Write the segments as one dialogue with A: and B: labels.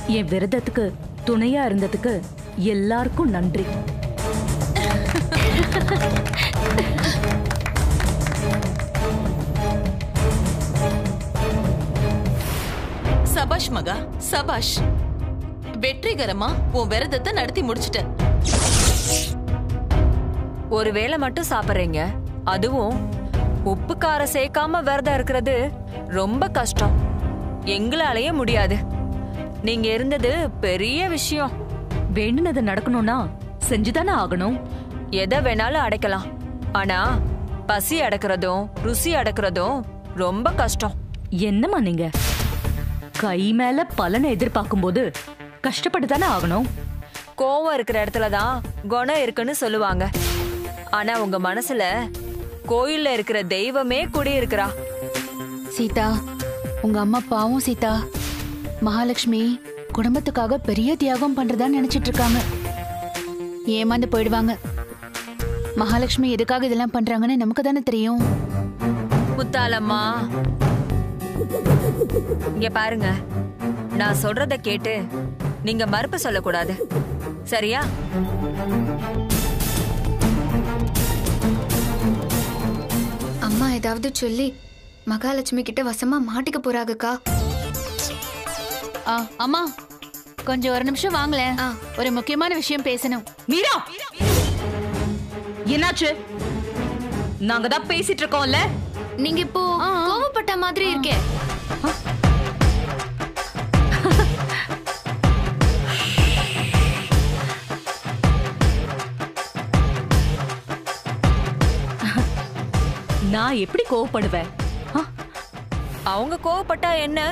A: என் விரதத்துக்கு துணையா இருந்ததுக்கு எல்லாருக்கும் நன்றி
B: சபாஷ் மகா சபாஷ் வெற்றிகரமா உன் விரதத்தை நடத்தி முடிச்சிட்ட
C: ஒரு வேளை மட்டும் சாப்பிடுறீங்க அதுவும் உப்பு காரம் சேர்க்காம விரதம் இருக்கிறது ரொம்ப கஷ்டம் எங்களாலேயே முடியாது நீங்க இருந்தது பெரிய விஷயம்
A: வேண்டுனது நடக்கணும்னா செஞ்சுதானே ஆகணும்
C: எதை வேணாலும் அடைக்கலாம் ஆனா பசி அடக்கிறதும் ருசி அடக்கிறதும் ரொம்ப கஷ்டம்
A: என்னம்மா நீங்க கை மேல பலனை எதிர்பார்க்கும் போது கஷ்டப்பட்டு தானே ஆகணும்
C: கோவம் இருக்கிற இடத்துல தான் குணம் இருக்குன்னு சொல்லுவாங்க ஆனா உங்க மனசுல கோயில்ல இருக்கிற தெய்வமே குடியிருக்கிறா
D: சீதா உங்க அம்மா பாவம் சீதா மகாலட்சுமி குடும்பத்துக்காக பெரிய தியாகம் பண்றதா நினைச்சிட்டு இருக்காங்க ஏமாந்து போயிடுவாங்க மகாலட்சுமி எதுக்காக இதெல்லாம் பண்றாங்கன்னு நமக்கு தானே தெரியும்
C: முத்தாலம்மா இங்க பாருங்க நான் சொல்றத கேட்டு நீங்க மறுப்பு சொல்லக்கூடாது சரியா
E: அம்மா ஏதாவது சொல்லி மகாலட்சுமி கிட்ட வசமா மாட்டிக்க போறாங்கக்கா
D: ஆ, அம்மா கொஞ்சம் ஒரு நிமிஷம் வாங்களேன்
E: ஆ.
D: ஒரு முக்கியமான விஷயம் பேசணும்
A: மீரா என்னாச்சு நாங்க தான் பேசிட்டு இருக்கோம்ல
E: நீங்க இப்போ கோவப்பட்ட மாதிரி இருக்கே
A: நான் எப்படி கோவப்படுவேன் ஆ,
C: அவங்க கோவப்பட்டா என்ன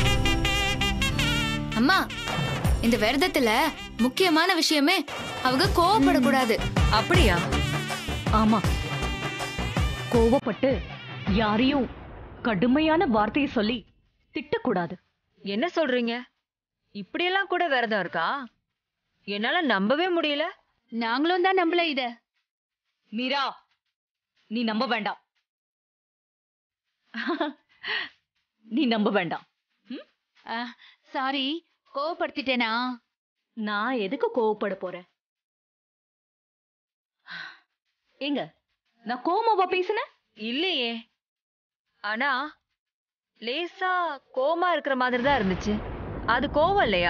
E: அம்மா இந்த விரதத்துல முக்கியமான விஷயமே அவங்க கோவப்படக்கூடாது
C: அப்படியா
A: ஆமா கோவப்பட்டு யாரையும் கடுமையான வார்த்தையை சொல்லி திட்டக்கூடாது
C: என்ன சொல்றீங்க இப்படியெல்லாம் கூட விரதம் இருக்கா என்னால நம்பவே முடியல
D: நாங்களும் தான் நம்பல இத
A: மீரா நீ நம்ப வேண்டாம் நீ நம்ப வேண்டாம்
D: சாரி கோவப்படுத்திட்டேனா
A: நான் எதுக்கு கோவப்பட போறேன் ஏங்க நான் கோமாவா பேசுனேன்
C: இல்லையே ஆனா லேசா கோமா இருக்கிற மாதிரி தான் இருந்துச்சு அது கோவம் இல்லையா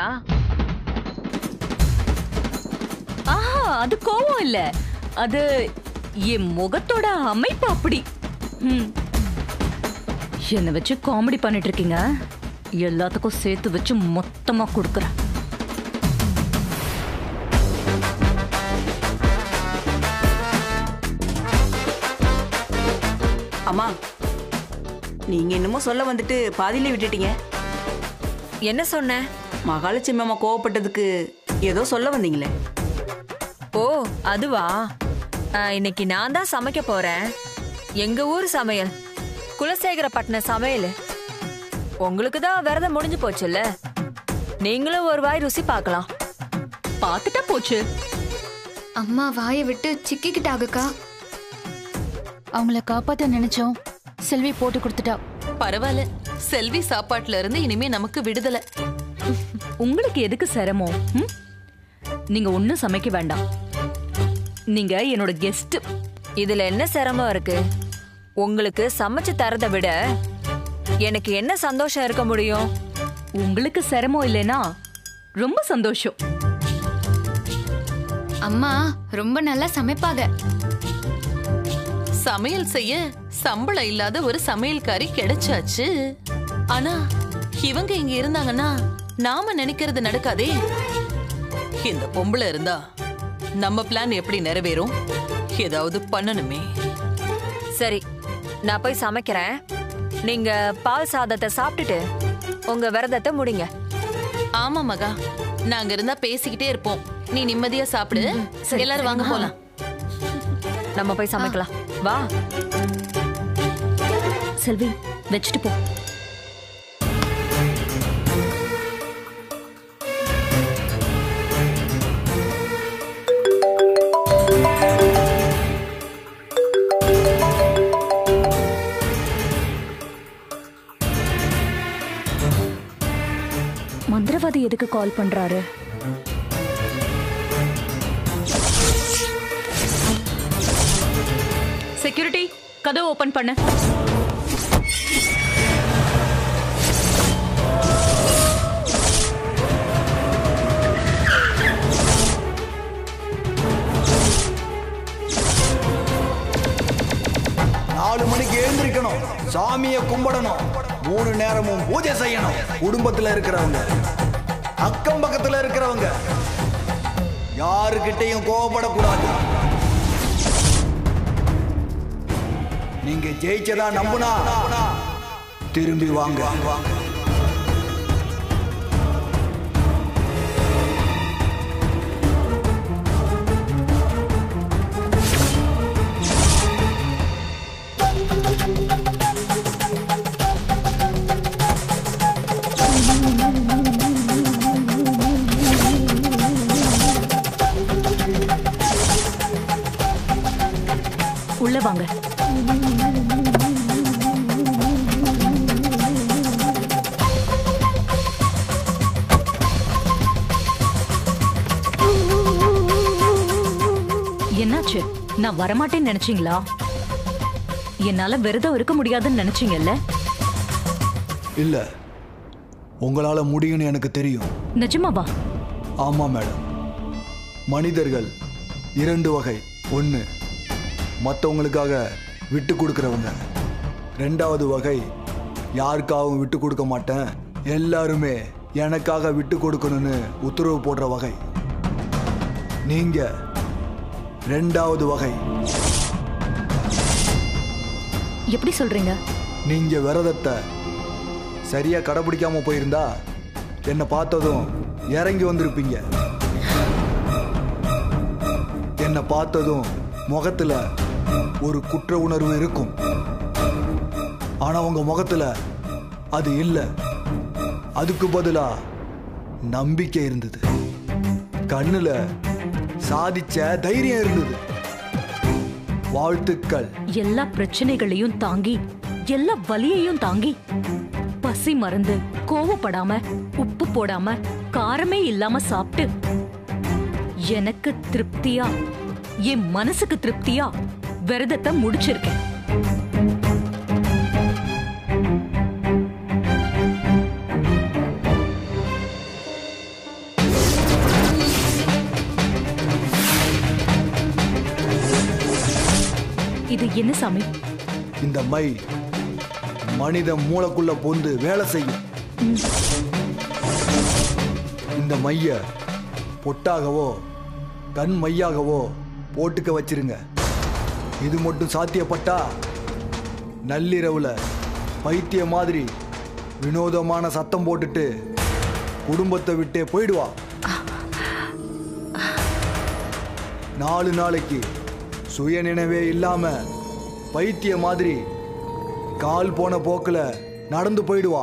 A: ஆஹா அது கோவம் இல்ல அது என் முகத்தோட அமைப்பு அப்படி ம். என்னை வச்சு காமெடி பண்ணிட்டு இருக்கீங்க எல்லாத்துக்கும் சேர்த்து வச்சு மொத்தமா கொடுக்குறேன்
F: அம்மா நீங்க என்னமோ சொல்ல வந்துட்டு பாதியிலே விட்டுட்டீங்க
C: என்ன சொன்ன
F: மகாலட்சுமி அம்மா கோவப்பட்டதுக்கு ஏதோ சொல்ல வந்தீங்களே
C: ஓ அதுவா ஆ, இன்னைக்கு நான் தான் சமைக்க போறேன் எங்க ஊர் சமையல் குலசேகரப்பட்டினம் சமையல் உங்களுக்கு தான் விரதம் முடிஞ்சு போச்சுல்ல நீங்களும் ஒரு வாய் ருசி பார்க்கலாம்
A: பார்த்துட்டா போச்சு
E: அம்மா வாயை விட்டு சிக்கிக்கிட்டாகக்கா
D: அவங்கள காப்பாத்த நினைச்சோம் செல்வி போட்டு கொடுத்துட்டா
B: பரவாயில்ல செல்வி சாப்பாட்டுல இருந்து இனிமே நமக்கு விடுதலை
A: உங்களுக்கு எதுக்கு சிரமம் ம்? நீங்க ஒண்ணும் சமைக்க வேண்டாம் நீங்க என்னோட கெஸ்ட்
C: இதுல என்ன சிரமம் இருக்கு உங்களுக்கு சமைச்சு தரதை விட எனக்கு என்ன சந்தோஷம் இருக்க முடியும்
A: உங்களுக்கு சிரமம் இல்லைன்னா ரொம்ப சந்தோஷம்
E: அம்மா ரொம்ப நல்லா சமைப்பாங்க
B: சமையல் செய்ய சம்பளம் இல்லாத ஒரு சமையல்காரி கிடைச்சாச்சு ஆனா இவங்க இங்க இருந்தாங்கன்னா நாம நினைக்கிறது நடக்காதே இந்த பொம்பளை இருந்தா நம்ம பிளான் எப்படி நிறைவேறும் ஏதாவது பண்ணணுமே
C: சரி நான் போய் சமைக்கிறேன் நீங்க பால் சாதத்தை சாப்பிட்டுட்டு உங்க விரதத்தை முடிங்க
B: ஆமா மகா நாங்க இருந்தா பேசிக்கிட்டே இருப்போம் நீ நிம்மதியா சாப்பிடு எல்லாரும் வாங்க போலாம்
C: நம்ம போய் சமைக்கலாம் வா
A: செல்வி வச்சுட்டு போ மந்திரவாதி எதுக்கு கால் பண்றாரு செக்யூரிட்டி கதவு ஓபன் பண்ணு
G: நாலு மணிக்கு எழுந்திருக்கணும் சாமியை கும்பிடணும் மூணு நேரமும் பூஜை செய்யணும் குடும்பத்துல இருக்கிறவங்க அக்கம் பக்கத்துல இருக்கிறவங்க யாருக்கிட்டையும் கோவப்படக்கூடாது நீங்க ஜெயிச்சதா நம்புனா திரும்பி வாங்க
A: உள்ள வாங்க என்னாச்சு நான் வரமாட்டேன்னு நினைச்சீங்களா என்னால விரதம் இருக்க முடியாதுன்னு நினைச்சீங்கல்ல
G: இல்ல உங்களால முடியும்னு எனக்கு தெரியும்
A: நிஜமாவா
G: ஆமா மேடம் மனிதர்கள் இரண்டு வகை ஒன்று மற்றவங்களுக்காக விட்டு கொடுக்குறவங்க ரெண்டாவது வகை யாருக்காகவும் விட்டு கொடுக்க மாட்டேன் எல்லாருமே எனக்காக விட்டு கொடுக்கணும்னு உத்தரவு போடுற வகை நீங்க ரெண்டாவது வகை
A: எப்படி சொல்றீங்க
G: நீங்க விரதத்தை சரியா கடைபிடிக்காம போயிருந்தா என்னை பார்த்ததும் இறங்கி வந்திருப்பீங்க என்னை பார்த்ததும் முகத்துல ஒரு குற்ற உணர்வு இருக்கும் ஆனா உங்க முகத்துல அது இல்லை அதுக்கு பதிலா நம்பிக்கை இருந்தது கண்ணுல சாதிச்ச தைரியம் இருந்தது வாழ்த்துக்கள்
A: எல்லா பிரச்சனைகளையும் தாங்கி எல்லா வலியையும் தாங்கி பசி மறந்து கோவப்படாம உப்பு போடாம காரமே இல்லாம சாப்பிட்டு எனக்கு திருப்தியா என் மனசுக்கு திருப்தியா விரதத்தை முடிச்சிருக்கேன் இது என்ன சாமி
G: இந்த மை மனித மூளைக்குள்ள பொந்து வேலை செய்யும் இந்த மைய பொட்டாகவோ கண் மையாகவோ போட்டுக்க வச்சிருங்க இது மட்டும் சாத்தியப்பட்டா நள்ளிரவுல பைத்திய மாதிரி வினோதமான சத்தம் போட்டுட்டு குடும்பத்தை விட்டே போயிடுவா நாலு நாளைக்கு சுயநினைவே இல்லாம பைத்திய மாதிரி கால் போன போக்குல நடந்து போயிடுவா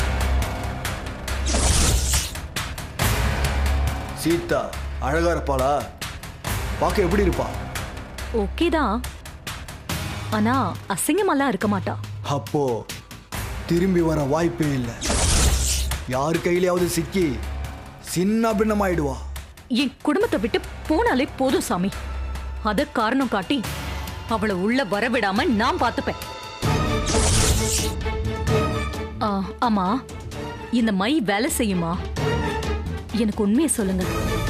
G: சீதா அழகா இருப்பாளா பார்க்க எப்படி இருப்பா
A: ஓகே தான் ஆனா அசிங்கமெல்லாம் இருக்க மாட்டா
G: அப்போ திரும்பி வர வாய்ப்பே இல்லை யார் கையிலயாவது சிக்கி சின்ன பின்னமாயிடுவா
A: என் குடும்பத்தை விட்டு போனாலே போதும் சாமி அத காரணம் காட்டி அவளை உள்ள வரவிடாம நான் பார்த்துப்பேன் ஆ, ஆமா இந்த மை வேலை செய்யுமா எனக்கு உண்மையை சொல்லுங்க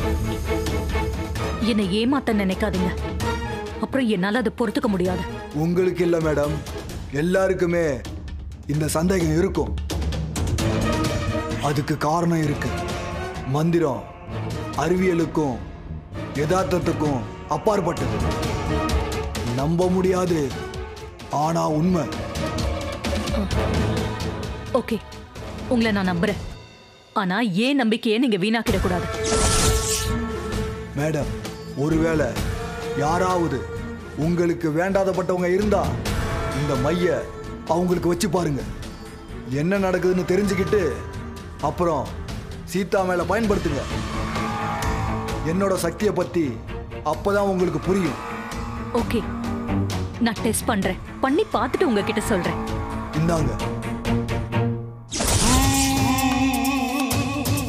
A: என்னை ஏமாத்த நினைக்காதீங்க அப்புறம் என்னால அதை பொறுத்துக்க முடியாது
G: உங்களுக்கு இல்லை மேடம் எல்லாருக்குமே இந்த சந்தேகம் இருக்கும் அதுக்கு காரணம் இருக்கு மந்திரம் அறிவியலுக்கும் யதார்த்தத்துக்கும் அப்பாற்பட்டது நம்ப முடியாது ஆனா உண்மை
A: ஓகே உங்களை நான் நம்புறேன் ஆனா ஏன் நம்பிக்கையை நீங்க வீணாக்கிடக்கூடாது
G: மேடம் ஒருவேளை யாராவது உங்களுக்கு வேண்டாதப்பட்டவங்க இருந்தா இந்த மைய அவங்களுக்கு வச்சு பாருங்க என்ன நடக்குதுன்னு தெரிஞ்சுக்கிட்டு அப்புறம் சீதா மேல பயன்படுத்துங்க என்னோட சக்தியை பத்தி அப்பதான் உங்களுக்கு புரியும்
A: ஓகே நான் டெஸ்ட் பண்றேன் பண்ணி பார்த்துட்டு உங்ககிட்ட சொல்றேன்
G: இந்தாங்க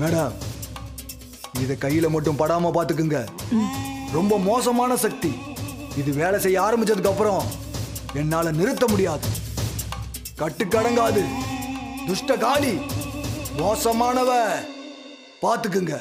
G: மேடம் இத கையில மட்டும் படாம பாத்துக்குங்க ரொம்ப மோசமான சக்தி இது வேலை செய்ய ஆரம்பிச்சதுக்கு அப்புறம் என்னால நிறுத்த முடியாது கட்டுக்கடங்காது துஷ்ட காளி மோசமானவ பாத்துக்குங்க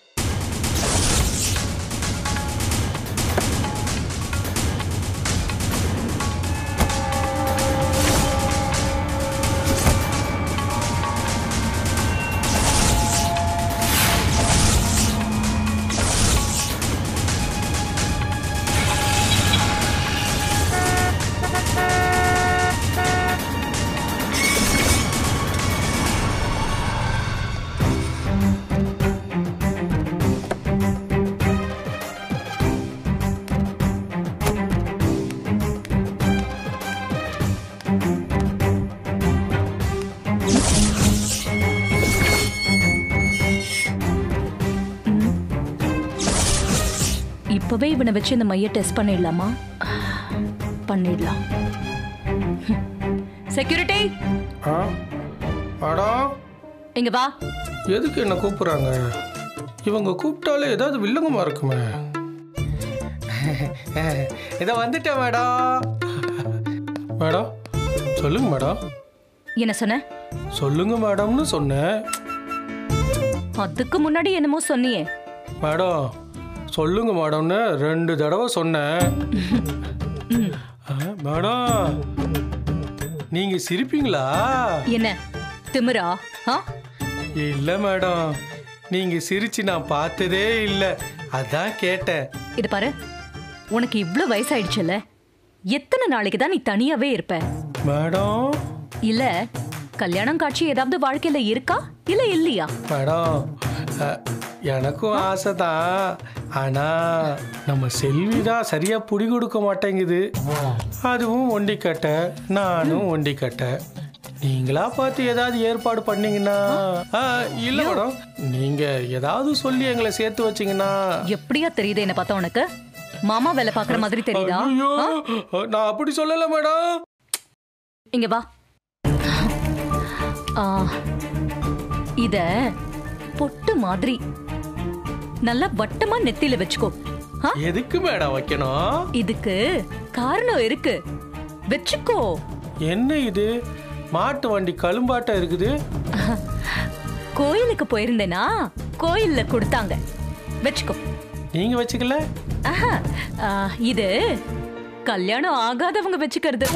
A: இப்பவே இவனை வச்சு இந்த மைய டெஸ்ட் பண்ணிடலாமா பண்ணிடலாம் செக்யூரிட்டி
H: ஆ மேடம்
A: இங்க வா
H: எதுக்கு என்ன கூப்பிடுறாங்க இவங்க கூப்பிட்டாலே ஏதாவது வில்லங்கமா இருக்குமே இதை வந்துட்டேன் மேடம் மேடம் சொல்லுங்க மேடம்
A: என்ன சொன்ன
H: சொல்லுங்க மேடம்னு சொன்னேன்
A: அதுக்கு முன்னாடி என்னமோ சொன்னியே
H: மேடம் சொல்லுங்க மேடம்னு ரெண்டு தடவை சொன்னேன் ஆ, மேடம் நீங்க சிரிப்பீங்களா
A: என்ன திமிரா ஆ?
H: இல்ல மேடம் நீங்க சிரிச்சு நான் பார்த்ததே இல்ல அதான் கேட்டேன்
A: இது பாரு உனக்கு இவ்ளோ வயசாயிடுச்சுல்ல எத்தனை நாளைக்கு தான் நீ தனியாவே இருப்ப
H: மேடம்
A: இல்ல கல்யாணம் காட்சி ஏதாவது வாழ்க்கையில இருக்கா இல்ல இல்லையா
H: மேடம் அ, எனக்கும் ஆசை தான் ஆனா நம்ம செல்வி தான் சரியா புடி கொடுக்க மாட்டேங்குது அதுவும் ஒண்டி கட்ட நானும் ஒண்டி கட்ட நீங்களா பார்த்து ஏதாவது ஏற்பாடு பண்ணீங்கன்னா ஆ, இல்ல மேடம் நீங்க ஏதாவது சொல்லி எங்களை சேர்த்து வச்சீங்கன்னா
A: எப்படியா தெரியுது என்ன பார்த்தா உனக்கு மாமா வேலை பாக்குற மாதிரி தெரியுதா
H: ஐயோ,
A: ஆ?
H: நான் அப்படி சொல்லல மேடம்
A: இங்க வா ஆ, இத பொட்டு மாதிரி நல்லா வட்டமா நெத்தியில வச்சுக்கோ ஆ?
H: எதுக்கு மேடம் வைக்கணும்
A: இதுக்கு காரணம் இருக்கு வச்சுக்கோ
H: என்ன இது மாட்டு வண்டி கழும்பாட்டம் இருக்குது
A: கோயிலுக்கு போயிருந்தேனா கோயில்ல கொடுத்தாங்க வச்சுக்கோ
H: நீங்க வச்சுக்கல
A: ஆஹா, ஆ, இது கல்யாணம் ஆகாதவங்க வச்சுக்கிறது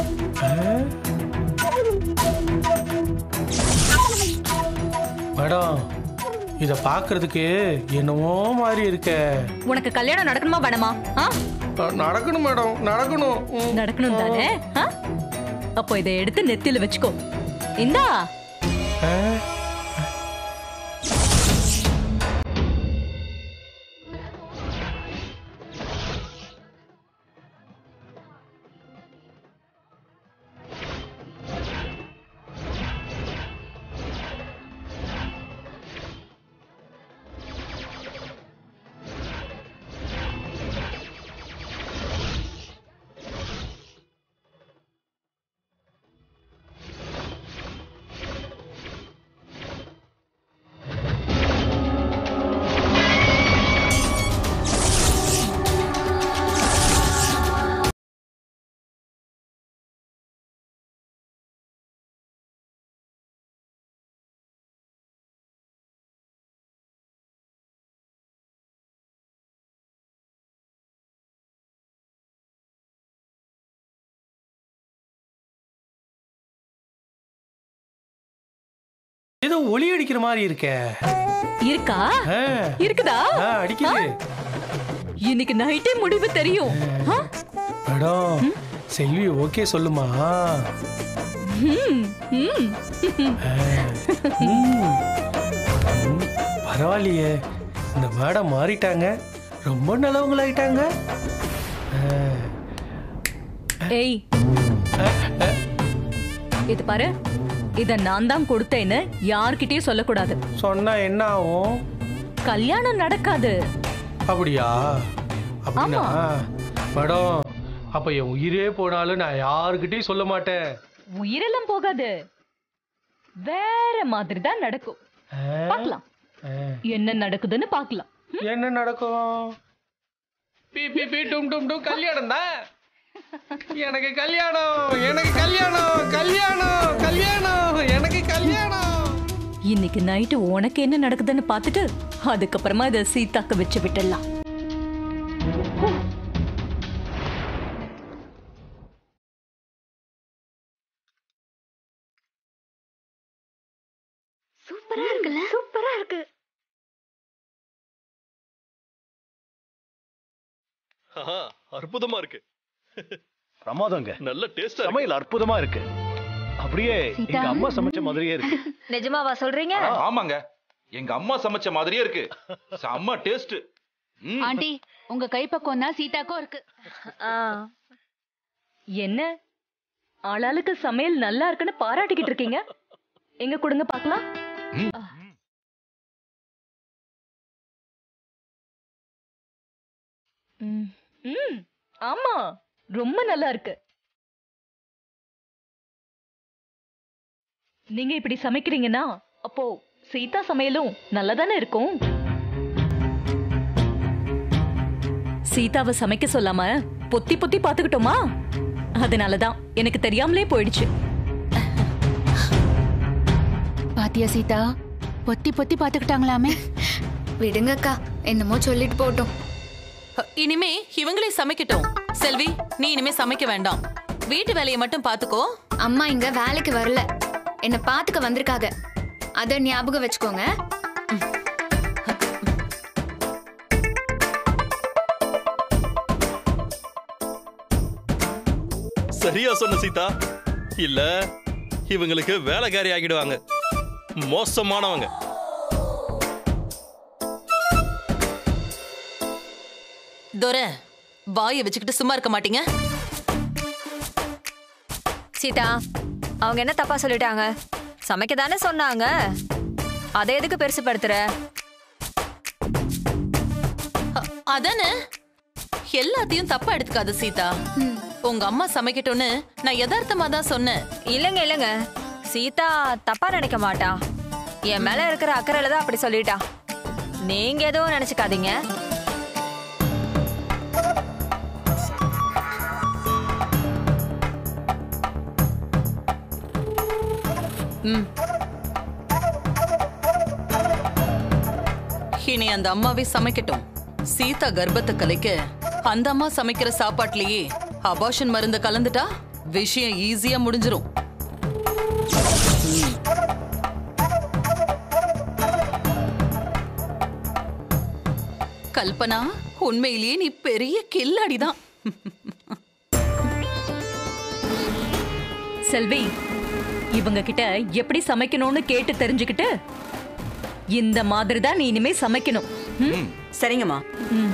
H: மேடம் இத பாக்குறதுக்கு என்னமோ மாதிரி இருக்க
A: உனக்கு கல்யாணம் நடக்கணுமா வேணாமா ஆ?
H: நடக்கணும் மேடம் நடக்கணும் ம்.
A: நடக்கணும் தானே ஆ? அப்போ இதை எடுத்து நெத்தியில வச்சுக்கோ இந்தா
H: ஆ? ஏதோ ஒளி அடிக்கிற மாதிரி இருக்க
A: இருக்கா
H: ஆ,
A: இருக்குதா
H: ஆ, அடிக்குது
A: இன்னைக்கு நைட்டே முடிவு தெரியும் ஆ?
H: மேடம் செல்வி ஓகே சொல்லுமா
A: ம், ம்.
H: ஆ, ம். ம், பரவாயில்லையே இந்த மேடம் மாறிட்டாங்க ரொம்ப நல்லவங்களாயிட்டாங்க ஆ,
A: ஏய் இது பாரு இத நான் தான் கொடுத்தேன்னு யார்கிட்டயும் சொல்லக்கூடாது
H: சொன்னா என்ன ஆகும்
A: கல்யாணம் நடக்காது
H: அப்படியா அப்படின்னா மேடம் அப்ப என் உயிரே போனாலும் நான் யாருக்கிட்டையும் சொல்ல மாட்டேன்
A: உயிரெல்லாம் போகாது வேற மாதிரி தான் நடக்கும்
H: ஆ?
A: பார்க்கலாம் என்ன நடக்குதுன்னு பார்க்கலாம்
H: என்ன நடக்கும் பி பி பி டும் டும் டும் கல்யாணம் தான் எனக்கு கல்யாணம் எனக்கு கல்யாணம் கல்யாணம் கல்யாணம் எனக்கு கல்யாணம்
A: இன்னைக்கு நைட்டு உனக்கு என்ன நடக்குதுன்னு பார்த்துட்டு அதுக்கப்புறமா இதை சீதாக்கு வச்சு விட்டுடலாம்
E: சூப்பரா இருக்குல்ல சூப்பரா இருக்கு
I: ஆஹா, அற்புதமா இருக்கு
J: பிரமாதங்க
I: நல்ல டேஸ்டா
J: சமையல் அற்புதமா இருக்கு அப்படியே எங்க அம்மா சமைச்ச மாதிரியே இருக்கு
C: நிஜமாவா சொல்றீங்க
K: ஆமாங்க எங்க அம்மா சமைச்ச மாதிரியே இருக்கு செம்ம டேஸ்ட்
D: ஆண்டி உங்க கைப்பக்குவம் தான் சீதாக்கும் இருக்கு
C: ஆ,
A: என்ன ஆளாளுக்கு சமையல் நல்லா இருக்குன்னு பாராட்டிக்கிட்டு இருக்கீங்க எங்க கொடுங்க பார்க்கலாம் ம். ம் ஆமா ரொம்ப நல்லா இருக்கு நீங்க இப்படி சமைக்கிறீங்கன்னா அப்போ சீதா சமையலும் நல்லா தானே இருக்கும் சீதாவை சமைக்க சொல்லாம பொத்தி பொத்தி பாத்துக்கிட்டோமா அதனாலதான் எனக்கு தெரியாமலே போயிடுச்சு
D: பாத்தியா சீதா பொத்தி பொத்தி பாத்துக்கிட்டாங்களாமே
E: விடுங்கக்கா என்னமோ சொல்லிட்டு போட்டோம்
B: இனிமே இவங்களே சமைக்கட்டும் செல்வி நீ இனிமே சமைக்க வேண்டாம் வீட்டு வேலையை மட்டும் பாத்துக்கோ
E: அம்மா இங்க வேலைக்கு வரல என்ன பாத்துக்க வந்திருக்காங்க அத ஞாபகம் வச்சுக்கோங்க
I: சரியா சொன்ன சீதா இல்ல இவங்களுக்கு வேலைக்காரி ஆகிடுவாங்க மோசமானவங்க
B: துரை வாயை வச்சுக்கிட்டு சும்மா இருக்க மாட்டீங்க
C: சீதா அவங்க என்ன தப்பா சொல்லிட்டாங்க சமைக்க தானே சொன்னாங்க அதை எதுக்கு பெருசுப்படுத்துற
B: அ- அதானே எல்லாத்தையும் தப்பா எடுத்துக்காத சீதா உங்க அம்மா சமைக்கட்டும்னு நான் யதார்த்தமா தான் சொன்னேன்
C: இல்லைங்க இல்லைங்க சீதா தப்பா நினைக்க மாட்டா என் மேல இருக்கிற அக்கறையில தான் அப்படி சொல்லிட்டா நீங்க எதுவும் நினைச்சுக்காதீங்க
B: ம். இனி அந்த அம்மாவே சமைக்கட்டும் சீதா கர்ப்பத்தை கலைக்க அந்த அம்மா சமைக்கிற சாப்பாட்லயே அபாஷன் மருந்து கலந்துட்டா விஷயம் ஈஸியா முடிஞ்சிரும் ம். கல்பனா உண்மையிலேயே நீ பெரிய கில்லாடிதான்
A: செல்வி இவங்க கிட்ட எப்படி சமைக்கணும்னு கேட்டு தெரிஞ்சுக்கிட்டு இந்த மாதிரி தான் நீ இனிமே சமைக்கணும் ம்?
F: சரிங்கம்மா
A: ம்.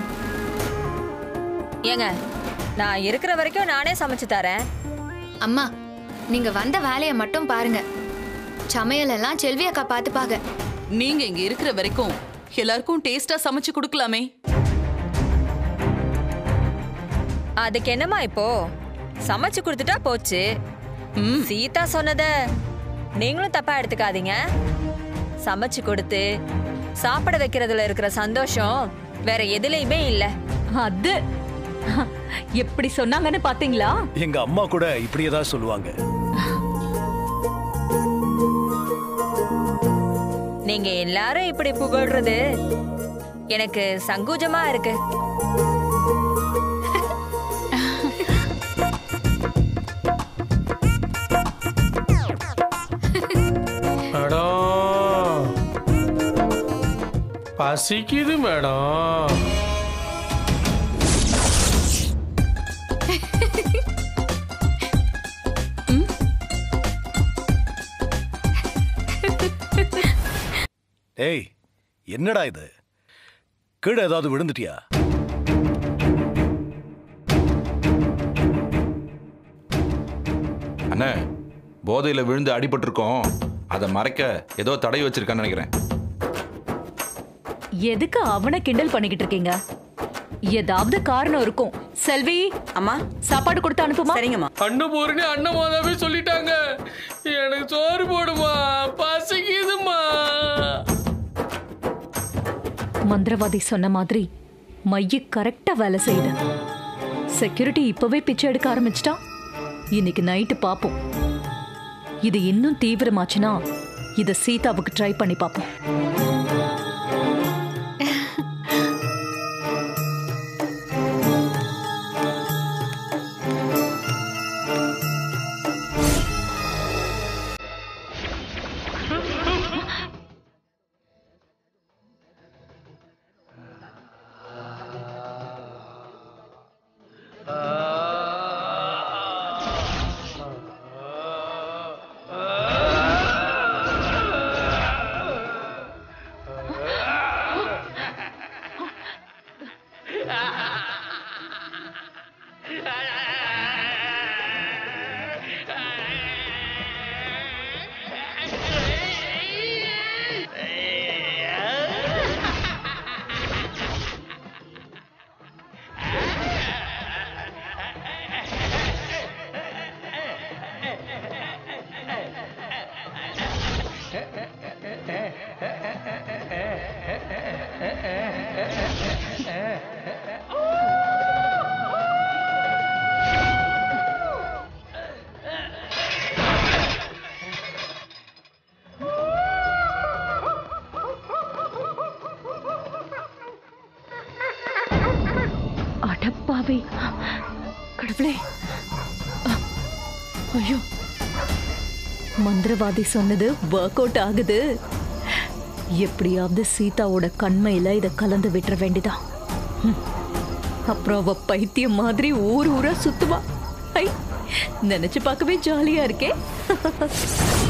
C: ஏங்க நான் இருக்கிற வரைக்கும் நானே சமைச்சு தரேன்
E: அம்மா நீங்க வந்த வேலையை மட்டும் பாருங்க சமையல் எல்லாம் செல்வி அக்கா பாத்துப்பாங்க
B: நீங்க இங்க இருக்கிற வரைக்கும் எல்லாருக்கும் டேஸ்டா சமைச்சு கொடுக்கலாமே
C: அதுக்கு என்னம்மா இப்போ சமைச்சு கொடுத்துட்டா போச்சு
B: ம்.
C: சீதா சொன்னத நீங்களும் தப்பா எடுத்துக்காதீங்க சமைச்சு கொடுத்து சாப்பிட வைக்கிறதுல இருக்கிற சந்தோஷம் வேற எதுலயுமே இல்ல
A: அது எப்படி சொன்னாங்கன்னு பாத்தீங்களா
J: எங்க அம்மா கூட இப்படியே தான் சொல்லுவாங்க
C: நீங்க எல்லாரும் இப்படி புகழ்றது எனக்கு சங்கூஜமா இருக்கு
H: மேடம் பசிக்குது மேடம்
J: ஏய் என்னடா இது கீழே ஏதாவது விழுந்துட்டியா
K: அண்ணே போதையில விழுந்து அடிபட்டிருக்கோம் அதை மறைக்க ஏதோ தடை வச்சிருக்கான்னு நினைக்கிறேன்
A: எதுக்கு அவனை கிண்டல் பண்ணிக்கிட்டு இருக்கீங்க ஏதாவது காரணம் இருக்கும் செல்வி
F: அம்மா
A: சாப்பாடு கொடுத்து அனுப்புமா
F: சரிங்கம்மா
H: அன்னபூரணி அண்ணமாதாவே சொல்லிட்டாங்க எனக்கு சோறு போடுமா பசிக்குதுமா
A: மந்திரவாதி சொன்ன மாதிரி மைய கரெக்டா வேலை செய்யுது செக்யூரிட்டி இப்பவே பிச்சை எடுக்க ஆரம்பிச்சிட்டா இன்னைக்கு நைட்டு பாப்போம் இது இன்னும் தீவிரமாச்சுன்னா இத சீதாவுக்கு ட்ரை பண்ணி பார்ப்போம் அடப்பாவி கடவுளே ஐயோ மந்திரவாதி சொன்னது ஒர்க் அவுட் ஆகுது எப்படியாவது சீதாவோட கண்மையில இத கலந்து விட்டுற வேண்டிதான் ஹம். அப்புறம் அவ பைத்தியம் மாதிரி ஊர் ஊரா சுத்துவா ஐ நினைச்சு பார்க்கவே ஜாலியா இருக்கே